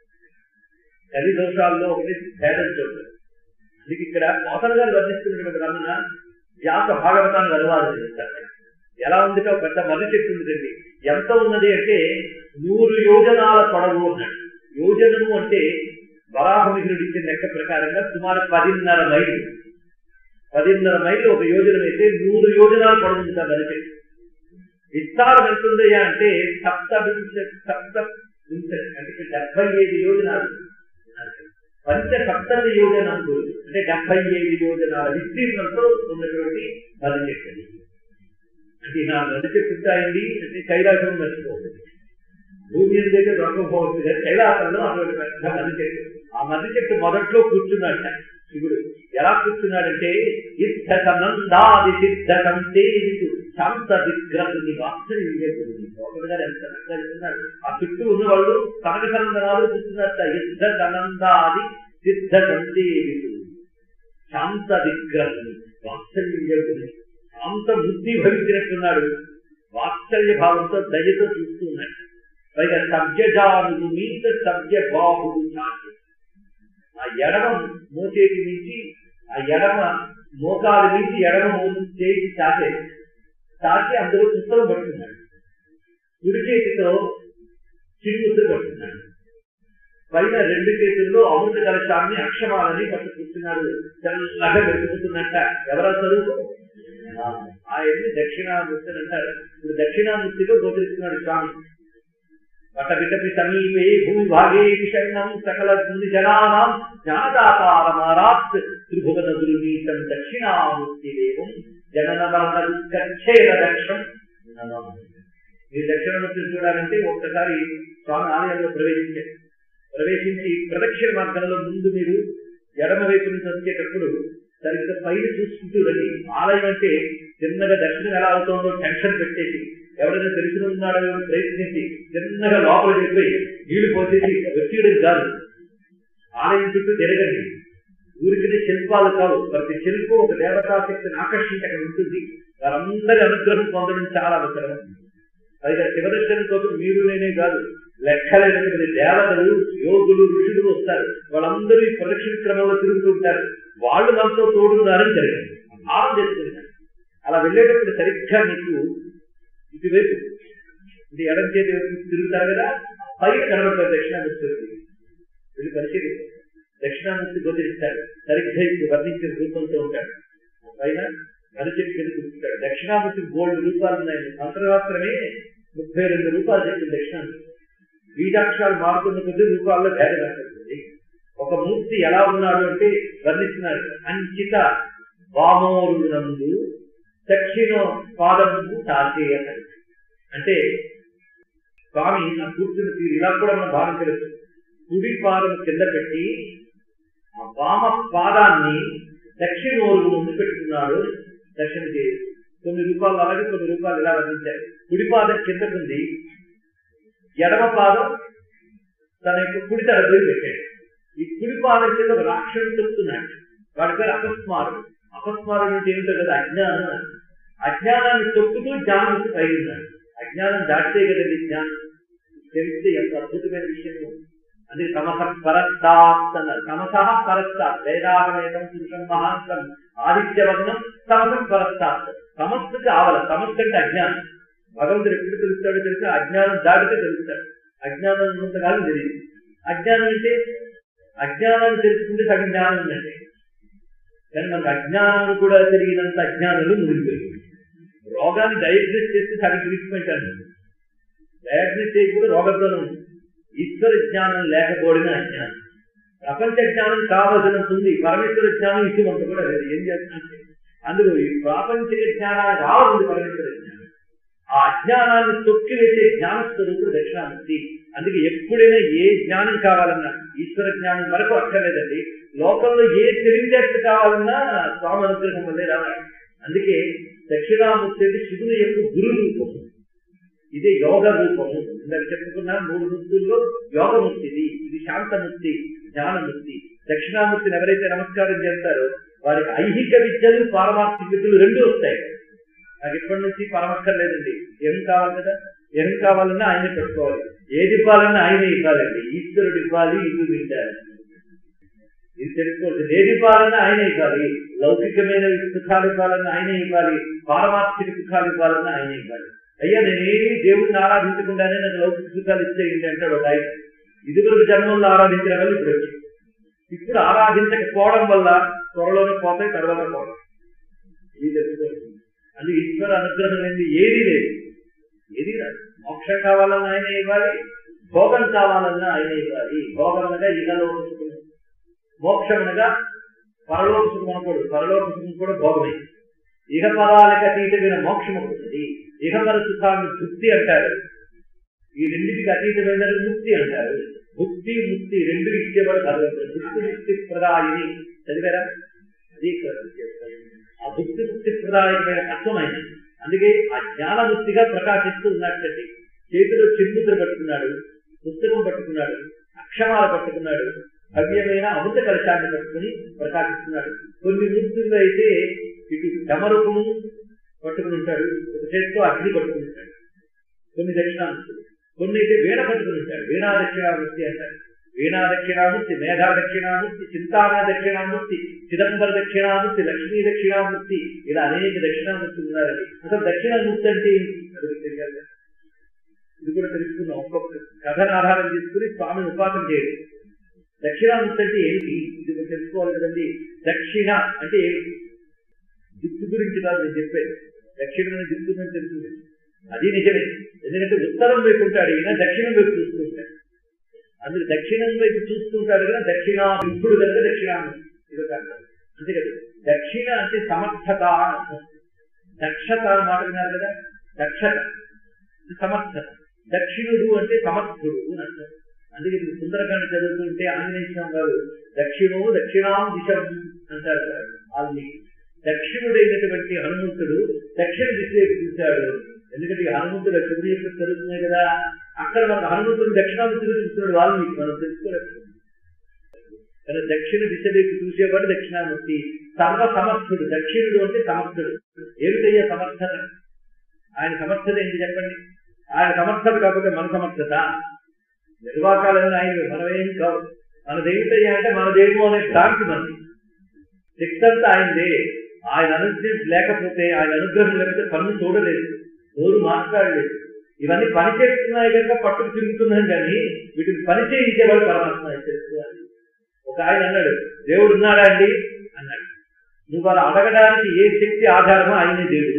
కలి దోషాల్లో ఒకటి భేదం చూడదు అందుకే ఇక్కడ మోసన్ గారు వర్ణిస్తున్నటువంటి వర్ణన వ్యాస భాగవతాన్ని అనువాదం చేస్తారు ఎలా ఉంది పెద్ద మర్రి చెట్టు ఉందండి ఎంత ఉన్నది అంటే నూరు యోజనాల పొడవు అన్నాడు యోజనము అంటే వరాహమిహిరుడు ఇచ్చిన లెక్క ప్రకారంగా సుమారు పదిన్నర మైలు పదిన్నర మైలు ఒక యోజనం అయితే నూరు యోజనాల పొడవు ఉంది ఆ మర్రి చెట్టు విస్తారం ఎంత ఉందయ్యా అంటే సప్త వింశ సప్త వింశ అంటే డెబ్బై ఐదు యోజనాలు పంచ సప్తమి యోజనంలో అంటే డెబ్బై ఐదు యోజనాల విస్తీర్ణంతో ఉన్నటువంటి నది చెట్టు అంటే నా నది చెట్టు ఉంటాయండి అంటే కైలాసం మర్చిపోతుంది భూమి మీద అయితే దొరకపోవచ్చు కానీ కైలాసంలో అటువంటి పెద్ద మర్రి చెట్టు ఆ మర్రి చెట్టు మొదట్లో కూర్చున్నాడు శివుడు ఎలా కూర్చున్నాడంటే ఇద్ధ సనందాది సిద్ధ సంతేజు శాంత విగ్రహుని వాత్సల్యకుడిని ఒకటి గారు ఎంత చక్కగా చెప్తున్నాడు ఆ చుట్టూ ఉన్న వాళ్ళు కనక సనందనాలు కూర్చున్నట్ట యుద్ధ సనందాది సిద్ధ సంతేజు శాంత విగ్రహుని వాత్సల్యకుడిని శాంత బుద్ధి భవించినట్టున్నాడు వాత్సల్య భావంతో దయతో చూస్తూ ఉన్నాడు పైగా సభ్యజానుడు మీత సభ్య బాహుడు చాటి ఆ ఎడమ మోచేతి నుంచి ఆ ఎడమ మోకాలు నుంచి ఎడమ చేతి చాటే చాచి అందులో పుస్తకం పడుతున్నాడు కుడి చేతితో చిరుముద్దు పడుతున్నాడు పైన రెండు చేతుల్లో అమృత కలశాన్ని అక్షమాలని పట్టు కూర్చున్నాడు చల్లగా వెతుకుతున్నట్ట ఎవరా చదువు ఆయన్ని దక్షిణామూర్తి అని అంటారు ఇప్పుడు దక్షిణామూర్తిలో గోచరిస్తున్నాడు స్వామి వటవిటపి సమీపే భూవిభాగే విషణ్ణం సకల జనానాం జ్ఞానదాతారమారాత్ త్రిభువన దుర్నీతం దక్షిణామూర్తి దేవం జనన మరణ దుఃఖేద దక్షం ఈ దక్షిణామూర్తిని చూడాలంటే ఒక్కసారి స్వామి ఆలయంలో ప్రవేశించారు ప్రవేశించి ప్రదక్షిణ మార్గంలో ముందు మీరు ఎడమ వైపు నుంచి వచ్చేటప్పుడు సరిగ్గా పైన చూసుకుంటూ రండి ఆలయం అంటే చిన్నగా దర్శనం ఎలా అవుతుందో టెన్షన్ పెట్టేసి ఎవరైనా తెలిసిన ఉన్నాడో ప్రయత్నించి చిన్నగా లోపల వెళ్ళిపోయి నీళ్లు పోసేసి వచ్చేయడం కాదు ఆలయం చుట్టూ తిరగండి ఊరికి శిల్పాలు కావు ప్రతి శిల్పం ఒక దేవతాశక్తిని ఆకర్షించి అక్కడ ఉంటుంది వారందరి అనుగ్రహం పొందడం చాలా అవసరం పైగా శివదర్శనం కోసం మీరు నేనే కాదు లెక్కలేనటువంటి దేవతలు యోగులు ఋషులు వస్తారు వాళ్ళందరూ ఈ ప్రదక్షిణ క్రమంలో తిరుగుతూ ఉంటారు వాళ్ళు మనతో తోడున్నారని జరిగింది భావం చేసుకుంటారు అలా వెళ్ళేటప్పుడు సరిగ్గా మీకు ఇటువైపు ఇది ఎడం చేతి వైపు తిరుగుతారు కదా పైన కనబడతారు దక్షిణామూర్తి వీళ్ళు పరిశీలిస్తారు దక్షిణామూర్తి గోచరిస్తారు సరిగ్గా ఇప్పుడు వర్ణించిన రూపంతో ఉంటాడు పైన మరిచెట్టు కింద కూర్చుంటాడు దక్షిణామూర్తి గోల్డ్ రూపాలు ఉన్నాయి మంత్రశాస్త్రమే ముప్పై రెండు రూపాయలు చెప్పింది దక్షిణామూర్తి బీజాక్షరాలు మారుతున్న కొద్ది రూపాల్లో భేదం ఏర్పడుతుంది ఒక మూర్తి ఎలా ఉన్నాడు అంటే వర్ణిస్తున్నారు అంచిత వామోరునందు దక్షిణ పాదము తాకే అన్నది అంటే స్వామి ఆ కూర్చున్న తీరు ఇలా కూడా మనం భావించవచ్చు కుడి పాదం కింద పెట్టి ఆ వామ పాదాన్ని దక్షిణ ఓరు ముందు పెట్టుకున్నాడు దక్షిణ చేయి కొన్ని రూపాయలు అలాగే కొన్ని రూపాయలు ఇలా వర్ణించారు కుడి పాదం కిందకుంది ఎడమ పాదం తన యొక్క కుడి తల పోయి పెట్టాడు ఈ కుడి పాదం కింద ఒక రాక్షసుడు చెప్తున్నాడు వాడి పేరు అపస్మారం అపస్మారం అంటే ఏమిటో కదా అజ్ఞానం అజ్ఞానాన్ని తొక్కుతూ జ్ఞానం పైకి ఉన్నాడు అజ్ఞానం దాటితే కదండి జ్ఞానం తెలిస్తే ఎంత అద్భుతమైన విషయం అది తమస పరస్తాత్ అన్నారు తమస పరస్తాత్ వేదాహమేతం పురుషం మహాంతం ఆదిత్యవర్ణం తమస పరస్తాత్ సమస్యకి ఆవల సమస్య అంటే అజ్ఞానం భగవంతుడు ఎప్పుడు తెలుస్తాడో తెలిసి అజ్ఞానం దాటితే తెలుస్తాడు అజ్ఞానం ఉన్నంతకాలం తెలియదు అజ్ఞానం అంటే అజ్ఞానాన్ని తెలుసుకుంటే సగం జ్ఞానం ఉందండి కానీ మనకు అజ్ఞానాన్ని కూడా తెలియనంత అజ్ఞానులు మునిగిపోయింది రోగాన్ని డయాగ్నోస్ చేస్తే సగం ట్రీట్మెంట్ అండి డయాగ్నోస్ చేయకుండా రోగంతోనే ఉంది ఈశ్వర జ్ఞానం లేకపోవడమే అజ్ఞానం ప్రపంచ జ్ఞానం కావలసినంత ఉంది పరమేశ్వర జ్ఞానం ఇటువంటి కూడా లేదు ఏం చేస్తున్నా అందులో ఈ ప్రాపంచిక జ్ఞానానికి రావాలి పరమేశ్వర జ్ఞానం ఆ అజ్ఞానాన్ని తొక్కివేసే జ్ఞాన స్వరూపుడు దక్షిణామూర్తి అందుకే ఎప్పుడైనా ఏ జ్ఞానం కావాలన్నా ఈశ్వర జ్ఞానం వరకు అక్కర్లేదండి లోకంలో ఏ తెలివితేటలు కావాలన్నా స్వామి అనుగ్రహం వల్లే రావాలి అందుకే దక్షిణామూర్తి అంటే శివుని యొక్క గురు రూపము ఇదే యోగ రూపము ఇందాక చెప్పుకున్న మూడు ముక్తుల్లో యోగమూర్తి ఇది ఇది శాంతమూర్తి జ్ఞానమూర్తి దక్షిణామూర్తిని ఎవరైతే నమస్కారం చేస్తారో వారికి ఐహిక విద్యలు పారమార్థిక విద్యలు రెండు వస్తాయి నాకు ఇప్పటి నుంచి పరమక్కర్లేదండి ఏం కావాలి కదా ఏం కావాలన్నా ఆయనే పెట్టుకోవాలి ఏది ఇవ్వాలన్నా ఆయనే ఇవ్వాలండి ఈశ్వరుడు ఇవ్వాలి ఇల్లు వింటారు ఇది తెలుసుకోవచ్చు ఏది ఇవ్వాలన్నా ఆయనే ఇవ్వాలి లౌకికమైన సుఖాలు ఇవ్వాలన్నా ఆయనే ఇవ్వాలి పారమార్థిక సుఖాలు ఇవ్వాలన్నా ఆయనే ఇవ్వాలి అయ్యా నేనేమి దేవుడిని ఆరాధించకుండానే నాకు లౌకిక సుఖాలు ఇచ్చేయండి అంటాడు ఒక ఆయన ఇదివరకు జన్మంలో ఆరాధించిన వల్ల ఇప్పుడు వచ్చి ఇప్పుడు ఆరాధించకపోవడం వల్ల త్వరలోనే పోతాయి తర్వాత పోతాయి ఇది తెలుసుకోవచ్చు అది ఈశ్వర అనుగ్రహం అనేది ఏది లేదు ఏది రాదు మోక్షం కావాలన్నా ఆయన ఇవ్వాలి భోగం కావాలన్నా ఆయన ఇవ్వాలి భోగం అనగా ఇహలోక సుఖం మోక్షం అనగా పరలోక సుఖం అనకూడదు పరలోక సుఖం కూడా భోగమే ఇహ పరాలకు అతీతమైన మోక్షం అవుతుంది ఇహపర సుఖాన్ని తృప్తి అంటారు ఈ రెండింటికి అతీతమైన ముక్తి అంటారు ముక్తి ముక్తి రెండు ఇచ్చేవాడు భగవంతుడు ముక్తి ముక్తి ప్రదాయిని చదివారా అది ఇక్కడ చేస్తారు ఆ ముక్తి ముక్తి ప్రదాయకమైన తత్వమైన అందుకే ఆ జ్ఞానముక్తిగా ప్రకాశిస్తూ ఉన్నట్టండి చేతిలో చిన్ముద్ర పట్టుకున్నాడు పుస్తకం పట్టుకున్నాడు అక్షరాలు పట్టుకున్నాడు భవ్యమైన అమృత కలశాన్ని పట్టుకుని ప్రకాశిస్తున్నాడు కొన్ని మూర్తుల్లో అయితే ఇటు డమరుకును పట్టుకుని ఉంటాడు ఒక చేతితో అగ్ని పట్టుకుని ఉంటాడు కొన్ని దక్షిణామూర్తులు కొన్ని అయితే వీణ పట్టుకుని ఉంటాడు వీణా దక్షిణామూర్తి అంటారు వీణా దక్షిణామూర్తి మేధా దక్షిణామూర్తి చింతామణ దక్షిణామూర్తి చిదంబర దక్షిణామూర్తి లక్ష్మీ దక్షిణామూర్తి ఇలా అనేక దక్షిణామూర్తులు ఉన్నారండి అసలు దక్షిణామూర్తి అంటే ఏంటి? అది తెలియాలి కదా. ఇది కూడా తెలుసుకున్నాం ఒక్కొక్క కథను ఆధారం చేసుకుని స్వామిని ఉపాసన చేయడం దక్షిణామూర్తి అంటే ఏంటి ఇది మీరు తెలుసుకోవాలి కదండి దక్షిణ అంటే ఏంటి దిక్కు గురించి కాదు నేను చెప్పేది దక్షిణ దిక్కు గురించి తెలుస్తుంది అది నిజమే ఎందుకంటే ఉత్తరం వైపు ఉంటాడు ఈయన దక్షిణం వైపు చూస్తూ ఉంటాడు అందుకు దక్షిణం వైపు చూస్తుంటాడు కదా దక్షిణాభిముఖుడు కనుక దక్షిణామూర్తి ఇదొక అర్థం అంతే కదా దక్షిణ అంటే సమర్థత అని అర్థం దక్షత అని మాట విన్నారు కదా దక్షత ఇది సమర్థత దక్షిణుడు అంటే సమర్థుడు అని అర్థం అందుకే ఇది సుందరకాండ చదువుతుంటే ఆంజనేయ స్వామి గారు దక్షిణో దక్షిణాం దిశం అంటారు కదా వాళ్ళని దక్షిణుడైనటువంటి హనుమంతుడు దక్షిణ దిశలోకి చూశాడు ఎందుకంటే ఈ హనుమంతుడు శివుని యొక్క జరుగుతున్నాయి కదా అక్కడ మన హనుమంతుడు దక్షిణామూర్తిగా చూస్తున్నాడు వాల్మీకి మనం తెలుసుకోలేదు కానీ దక్షిణ దిశలోకి చూసేవాడు దక్షిణామూర్తి సర్వ సమర్థుడు దక్షిణుడు అంటే సమర్థుడు ఏమిటయ్యా సమర్థత ఆయన సమర్థత ఏంటి చెప్పండి ఆయన సమర్థత కాకపోతే మన సమర్థత నిర్వాకాలన్నీ ఆయన మనమేం కావు మనదేమిటయ్యా అంటే మనదేమో అనే భ్రాంతి మనది శక్తి అంతా ఆయనదే ఆయన అనుగ్రహం లేకపోతే ఆయన అనుగ్రహం లేకపోతే పన్ను చూడలేదు నోరు మాట్లాడలేదు ఇవన్నీ పని చేస్తున్నాయి కనుక పట్టుకు తిరుగుతున్నాం కానీ వీటిని పని చేయించేవాడు పరమాత్మ అని తెలుసుకోవాలి ఒక ఆయన అన్నాడు దేవుడు ఉన్నాడా అండి అన్నాడు నువ్వు అలా అడగడానికి ఏ శక్తి ఆధారమో ఆయనే దేవుడు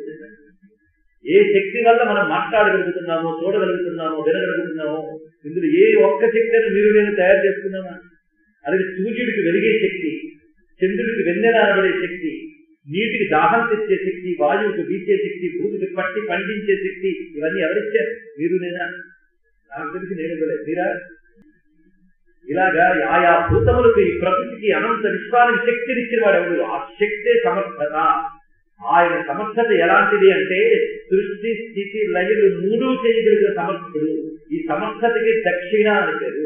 ఏ శక్తి వల్ల మనం మాట్లాడగలుగుతున్నామో చూడగలుగుతున్నామో వినగలుగుతున్నామో ఇందులో ఏ ఒక్క శక్తిని మీరు నేను తయారు చేసుకున్నామా అది సూర్యుడికి వెలిగే శక్తి చంద్రుడికి వెన్నెల అనబడే శక్తి నీటికి దాహం తెచ్చే శక్తి వాయువుకి వీచే శక్తి భూమికి పట్టి పండించే శక్తి ఇవన్నీ ఎవరిచ్చారు మీరు నేనా నాకు తెలిసి నేను ఇవ్వలేదు మీరా ఇలాగా ఆయా భూతములకు ఈ ప్రకృతికి అనంత విశ్వానికి శక్తినిచ్చిన వాడు ఎవడు ఆ శక్తే సమర్థత ఆయన సమర్థత ఎలాంటిది అంటే సృష్టి స్థితి లయలు మూడు చేయగలిగిన సమర్థుడు ఈ సమర్థతకి దక్షిణ అని పేరు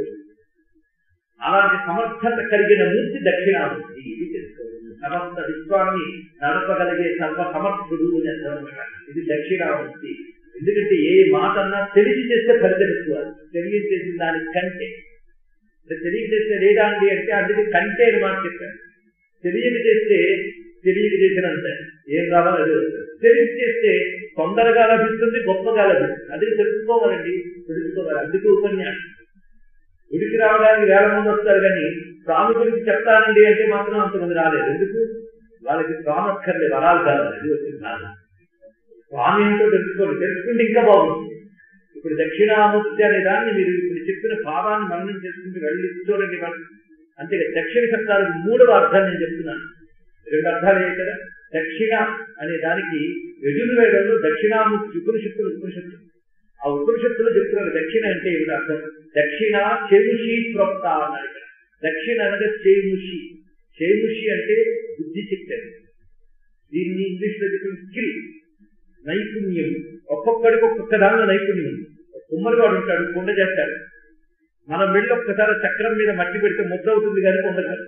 అలాంటి సమర్థత కలిగిన మూర్తి దక్షిణామూర్తి ఇది తెలుసుకోవాలి సమస్త విశ్వాన్ని నడపగలిగే సర్వ సమర్థుడు అని అర్థం అన్నమాట. ఇది దక్షిణామూర్తి ఎందుకంటే ఏ మాట అన్నా తెలిసి చేస్తే ఫలితం ఎక్కువ తెలియజేసిన దాని కంటే అంటే తెలియజేస్తే లేదా అండి అంటే అందుకే కంటే అని మాట చెప్పాను తెలియక చేస్తే తెలియక చేసినంత ఏం రావాలో అది వస్తుంది. తెలిసి చేస్తే తొందరగా లభిస్తుంది గొప్పగా లభిస్తుంది అది తెలుసుకోవాలండి తెలుసుకోవాలి అందుకే ఉపన్యాసం ఉడికి రావడానికి వేల మంది వస్తారు కానీ స్వామి గురించి చెప్తానండి అంటే మాత్రం అంతమంది రాలేదు ఎందుకు వాళ్ళకి స్వామి అక్కర్లేదు వరాలు కాదు అది వచ్చింది కాదు స్వామి ఏంటో తెలుసుకోండి తెలుసుకుంటే ఇంకా బాగుంటుంది ఇప్పుడు దక్షిణామూర్తి అనే దాన్ని మీరు ఇప్పుడు చెప్పిన భావాన్ని మననం చేసుకుంటూ వెళ్ళి చూడండి మనం అంతే దక్షిణ శబ్దాలకు మూడవ అర్థం నేను చెప్తున్నాను రెండు అర్థాలు ఏ కదా దక్షిణ అనే దానికి యజుర్వేదంలో దక్షిణామూర్తి ఉపనిషత్తులు ఉపనిషత్తులు ఆ ఉపనిషత్తులో చెప్తున్నారు దక్షిణ అంటే ఏమిటి అర్థం దక్షిణ చేముషి ప్రోక్త అన్నాడు ఇక్కడ. దక్షిణ అనగా చేముషి చేముషి అంటే బుద్ధి శక్తి అని. దీన్ని ఇంగ్లీష్ లో చెప్పిన స్కిల్ నైపుణ్యం ఒక్కొక్కడికి ఒక్కొక్క దానిలో నైపుణ్యం ఉంది కుమ్మరివాడు ఉంటాడు కుండ చేస్తాడు మనం వెళ్ళి ఒక్కసారి చక్రం మీద మట్టి పెడితే ముద్ద అవుతుంది కానీ కుండ కాదు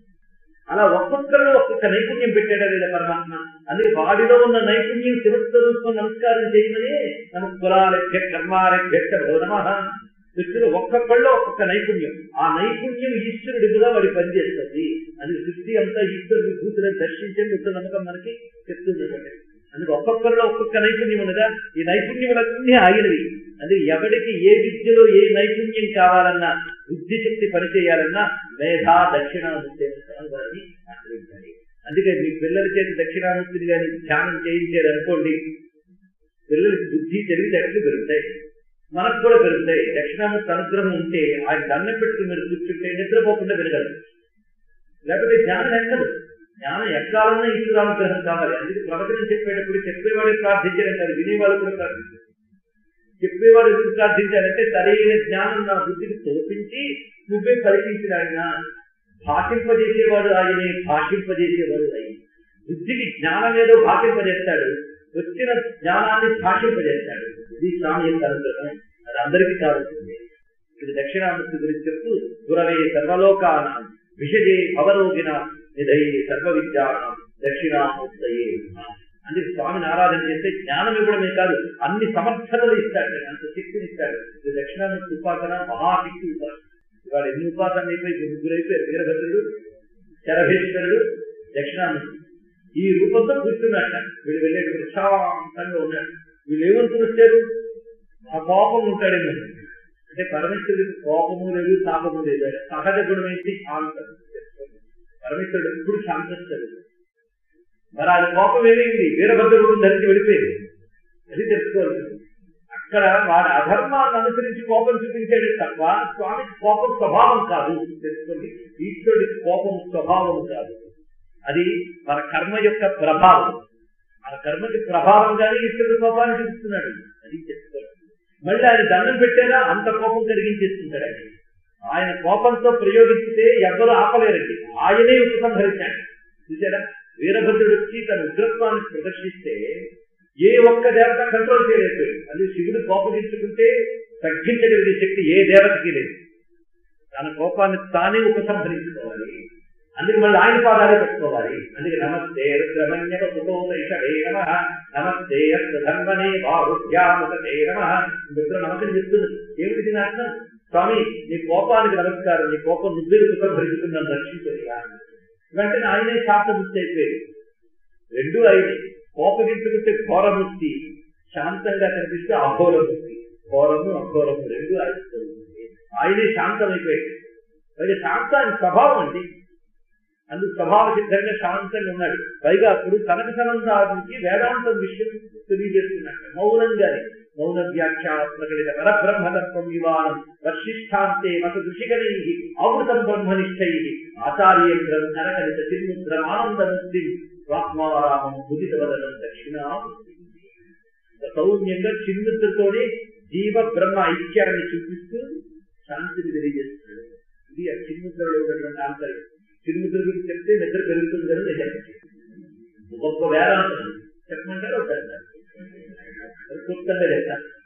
అలా ఒక్కొక్కరిలో ఒక్కొక్క నైపుణ్యం పెట్టాడా లేదా పరమాత్మ అందుకే వాడిలో ఉన్న నైపుణ్యం శివస్వరూపం నమస్కారం చేయమని నమ కులాలభ్య కర్మాలభ్య నమ సృష్టిలో ఒక్కొక్కళ్ళు ఒక్కొక్క నైపుణ్యం ఆ నైపుణ్యం ఈశ్వరుడిగా వాడి పనిచేస్తుంది అది సృష్టి అంతా ఈశ్వరుడి భూతులను దర్శించండి ఒక నమ్మకం మనకి చెప్తుంది అందుకే ఒక్కొక్కరిలో ఒక్కొక్క నైపుణ్యం ఉన్నదా ఈ నైపుణ్యములన్నీ ఆగినవి అందుకే ఎవడికి ఏ విద్యలో ఏ నైపుణ్యం కావాలన్నా బుద్ధి శక్తి పనిచేయాలన్నా మేధా దక్షిణామూర్తి అనే స్వామి వారిని ఆశ్రయించాలి అందుకే మీ పిల్లల చేతి దక్షిణామూర్తిని కానీ ధ్యానం చేయించారు అనుకోండి పిల్లలకి బుద్ధి తెలివితేటలు పెరుగుతాయి మనకు కూడా పెరుగుతాయి దక్షిణామూర్తి అనుగ్రహం ఉంటే ఆయన దండం పెట్టుకుని మీరు కూర్చుంటే నిద్రపోకుండా వినగలరు లేకపోతే జ్ఞానం ఎక్కదు జ్ఞానం ఎక్కాలన్నా ఈశ్వరానుగ్రహం కావాలి అందుకే ప్రవచనం చెప్పేటప్పుడు చెప్పేవాడే ప్రార్థించారంటారు వినేవాళ్ళు కూడా ప్రార్థించారు చెప్పేవాడు ఎందుకు ప్రార్థించాడంటే సరైన జ్ఞానం నా బుద్ధికి తోపించి నువ్వే పలికించిన ఆయన భాషింపజేసేవాడు ఆయనే భాషింపజేసేవాడు ఆయన బుద్ధికి జ్ఞానం ఏదో భాషింపజేస్తాడు వచ్చిన జ్ఞానాన్ని భాషింపజేస్తాడు ఇది స్వామి యొక్క అనుగ్రహం అది అందరికీ కావాల్సింది ఇది దక్షిణామూర్తి గురించి చెప్తూ గురవే సర్వలోకానం విషజే భవరోగిన నిధై సర్వ విద్యానం దక్షిణామూర్తయే అందుకే స్వామిని ఆరాధన చేస్తే జ్ఞానం ఇవ్వడమే కాదు అన్ని సమర్థతలు ఇస్తాడు అంత శక్తిని ఇస్తాడు ఇది దక్షిణామూర్తి ఉపాసన మహాశక్తి ఉపాసన ఇవాళ ఎన్ని ఉపాసనలు అయిపోయి ముగ్గురు అయిపోయారు వీరభద్రుడు శరభేశ్వరుడు దక్షిణామూర్తి ఈ రూపంతో కూర్చున్నట్ట వీళ్ళు వెళ్ళేటప్పుడు శాంతంగా ఉన్నాడు వీళ్ళు ఏమనుకుని వచ్చారు ఆ కోపం ఉంటాడేమో అంటే పరమేశ్వరుడికి కోపము లేదు తాపము లేదు సహజ గుణం ఏంటి శాంతం పరమేశ్వరుడు ఎప్పుడు శాంతిస్తాడు మరి అది కోపం ఏమైంది వీరభద్రుడు ధరించి వెళ్ళిపోయింది అది తెలుసుకోవాలి అక్కడ వాడి అధర్మాన్ని అనుసరించి కోపం చూపించాడు తప్ప స్వామికి కోపం స్వభావం కాదు తెలుసుకోండి ఈశ్వరుడికి కోపం స్వభావం కాదు అది మన కర్మ యొక్క ప్రభావం మన కర్మకి ప్రభావంగానే ఈశ్వరుడు కోపాన్ని చూపిస్తున్నాడు అది చెప్తాడు మళ్ళీ ఆయన దండం పెట్టారా అంత కోపం కలిగించేస్తుంటాడు ఆయన ఆయన కోపంతో ప్రయోగిస్తే ఎవ్వరూ ఆపలేరండి ఆయనే ఉపసంహరించాడు చూసారా వీరభద్రుడు వచ్చి తన ఉగ్రత్వాన్ని ప్రదర్శిస్తే ఏ ఒక్క దేవత కంట్రోల్ చేయలేకపోయాడు అది శివుడు కోపగించుకుంటే తగ్గించగలిగే శక్తి ఏ దేవతకి లేదు తన కోపాన్ని తానే ఉపసంహరించుకోవాలి అందుకే మళ్ళీ ఆయన పాదాలే పెట్టుకోవాలి అందుకే నమస్తే రుద్రమన్యక సుతోదైషడే నమ నమస్తే ధర్మనే బాహుద్యామతే నమ రుద్ర నమకం చెప్తున్నది ఏమిటి నా అర్థం స్వామి నీ కోపానికి నమస్కారం నీ కోపం నువ్వే ఉపసంహరించుకున్నాను రక్షించగా వెంటనే ఆయనే శాంతముక్తి అయిపోయాడు రెండు ఆయనే కోపగించుకుంటే ఘోరముక్తి శాంతంగా కనిపిస్తే అఘోరముక్తి ఘోరము అఘోరము రెండు ఆయన ఆయనే శాంతమైపోయాడు పైగా శాంతాన్ని స్వభావం అండి అందుకు స్వభావ సిద్ధంగా శాంతంగా ఉన్నాడు పైగా అప్పుడు కనక సనందానికి వేదాంతం విషయం తెలియజేస్తున్నాడు మౌనంగానే మౌన వ్యాఖ్య ప్రకటిత పరబ్రహ్మతత్వం వివానం వర్షిష్టాంతే మత ఋషికణై అమృతం బ్రహ్మనిష్టై ఆచార్యేంద్రం నరకలిత చిన్ముద్రం ఆనందముక్తి స్వాత్మారామం బుధిత వదనం దక్షిణ సౌమ్యంగా చిన్ముద్రతోనే జీవ బ్రహ్మ ఐక్యాన్ని చూపిస్తూ శాంతిని తెలియజేస్తున్నాడు ఇది ఆ చిన్ముద్రలో ఉన్నటువంటి ఆంతర్యం చిన్ముద్ర గురించి చెప్తే నిద్ర పెరుగుతుంది కదా నిజం గొప్ప వేదాంతం చెప్పమంటారు వద్దంటారు క్లుప్తంగా చెప్తాను